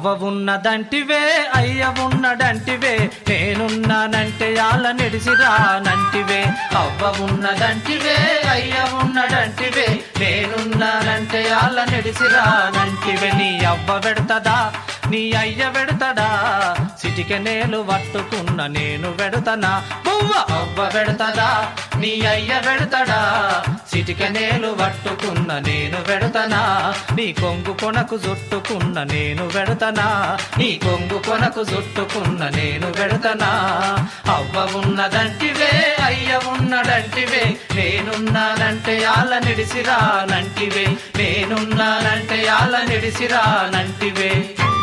అవ్వ ఉన్నదంటివే అయ్య ఉన్నదంటివే నేనున్నానంటే యాళ్ళ నిడిసిరానంటివే అవ్వ ఉన్నదంటివే అయ్య ఉన్నదంటివే నేనున్నానంటే యాళ్ళ నిడిసిరానంటివే నీ అవ్వ పెడతదా నీ అయ్య పెడతడా సిటిక నేలు పట్టుకున్న నేను పెడతనా బువ్వ అవ్వ పెడతదా నీ అయ్య పెడతడా సిటిక నేలు పట్టుకున్న నేను పెడతనా నీ కొంగు కొనకు జుట్టుకున్న నేను పెడతనా నీ కొంగు కొనకు జుట్టుకున్న నేను పెడతనా అవ్వ ఉన్నదంటివే అయ్య ఉన్నదంటివే నేనున్నానంటే యాళ్ళ నిడిసిరానంటివే నేనున్నానంటే యాళ్ళ నిడిసిరానంటివే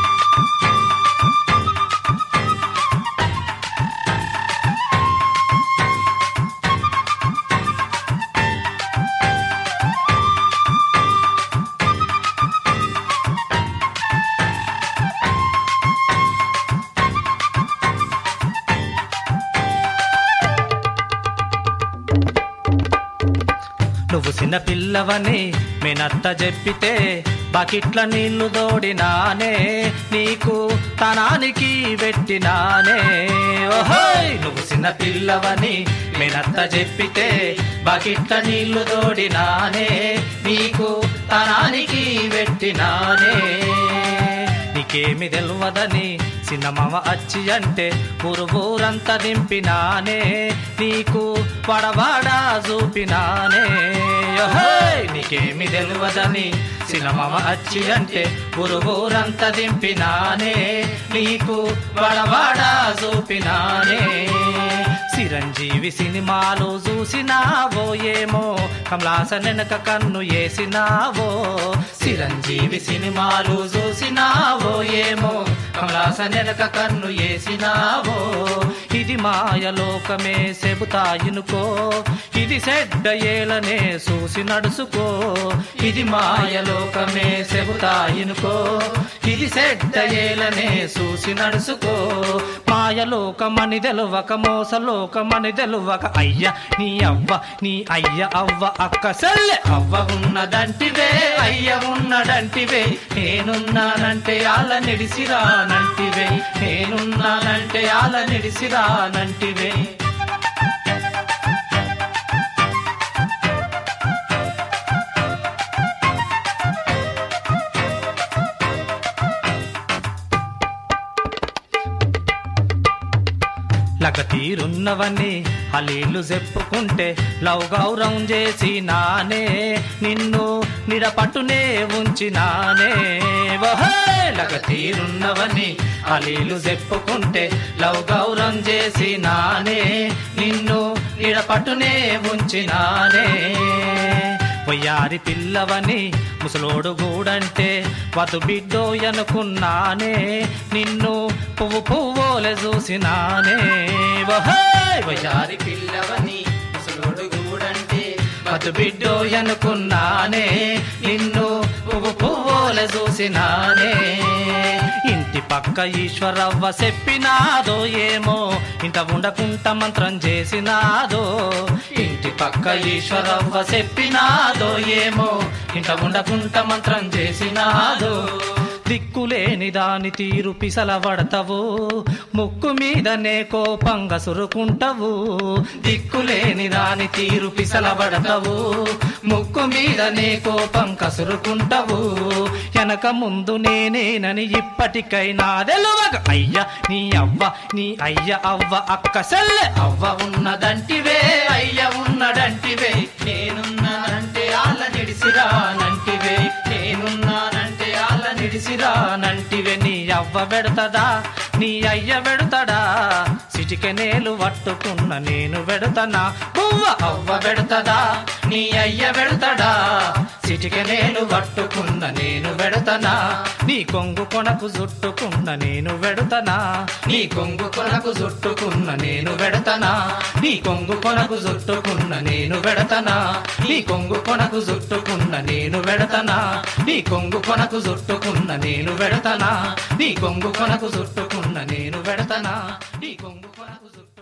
నువ్వు చిన్న పిల్లవని మేనత్త చెప్పితే బకెట్ల నీళ్లు దోడినానే నీకు తనానికి పెట్టినానే ఓహోయ్ నువ్వు చిన్న పిల్లవని మేనత్త చెప్పితే బకెట్ల నీళ్లు దోడినానే నీకు తనానికి పెట్టినానే నీకేమి తెలవదని చిన్నమామ అచ్చి అంటే ఊరు ఊరంతా దింపినానే నీకు పడవాడా చూపినానే ఓహోయ్! నీకేమి తెలవదని చిన్నమామ అచ్చి అంటే ఊరు ఊరంతా దింపినానే నీకు పడవాడా చూపినానే చిరంజీవి సినిమాలు చూసినావో ఏమో కమలాస వెనక కన్ను వేసినావో చిరంజీవి సినిమాలు చూసినావో ఏమో కమలాస వెనక కన్ను వేసినావో ఇది మాయలోకమే చెబుతాయినుకో ఇది సెడ్డ ఏలనే చూసి నడుసుకో ఇది మాయలోకమే చెబుతాయినుకో ఇది సెడ్డ ఏలనే చూసి నడుసుకో మాయలోకమని తెలవక మోసలోకమని తెలవక అయ్య నీ అవ్వ నీ అయ్య అవ్వ అక్క సెల్లె అవ్వ ఉన్నదంటివే అయ్య ఉన్నదంటివే నేనున్నానంటే ఆల నిడిసిరానంటివే నేనున్నానంటే ఆల నిడిసిరానంటివే లగ తీరున్నవని హలీలు చెప్పుకుంటే లవ్ గౌరవం చేసి నానే నిన్ను నిడపట్టునే ఉంచినానే వహే లగ తీరున్నవని హలీలు చెప్పుకుంటే లవ్ గౌరవం చేసి నానే నిన్ను నిడపట్టునే ఉంచినానే వయ్యారి పిల్లవని ముసలోడు గూడంటే వధు బిడ్డో అనుకున్నానే నిన్ను పువ్వు పువ్వులే చూసినానే వహోయ్! వయ్యారి పిల్లవని ముసలోడు గూడంటే వధు బిడ్డో అనుకున్నానే నిన్ను పువ్వు పువ్వులే చూసినానే ఇంటి పక్క ఈశ్వరవ్వ చెప్పినాదో ఏమో ఇంట ఉండకుంట మంత్రం చేసినాదో ఇంటి పక్క ఈశ్వరవ్వ చెప్పినాదో ఏమో ఇంట ఉండకుంట మంత్రం చేసినాదో దిక్కులేని దాని తీరు పిసలబడతావు ముక్కు మీదనే కోపంగా సురుకుంటావు దిక్కులేని దాని తీరు పిసలబడతావు ముక్కు మీదనే కోపం కసురుకుంటావు వెనక ముందు నేనేనని ఇప్పటికైనా తెలువగ అయ్య నీ అవ్వ నీ అయ్య అవ్వ అక్క సెల్లె అవ్వ ఉన్నదంటివే అయ్య ఉన్నదంటివే నేనున్నానంటే ఆళ్ళ నిడిసిరానంటివే నేనున్నానంటే ఆళ్ళ నిడిసిరానంటివే నీ అవ్వ పెడతదా నీ అయ్య పెడతడా సిటికెనేలు పట్టుకున్న నేను పెడతనా పువ్వ అవ్వ పెడతదా నీ అయ్య పెడతడా సిటికెనేలు పట్టుకున్న నేను పెడతనా నీ కొంగు కొనకు జుట్టుకున్న నేను పెడతనా నీ కొంగు కొనకు జుట్టుకున్న నేను పెడతనా నీ కొంగు కొనకు జుట్టుకున్న నేను పెడతనా నీ కొంగు కొనకు జుట్టుకున్న నేను పెడతనా నీ కొంగు కొనకు జుట్టుకున్న నేను పెడతనా నీ కొంగు కొనకు జుట్టుకున్న నేను పెడతనా నీ కొంగు కొనకు జుట్టు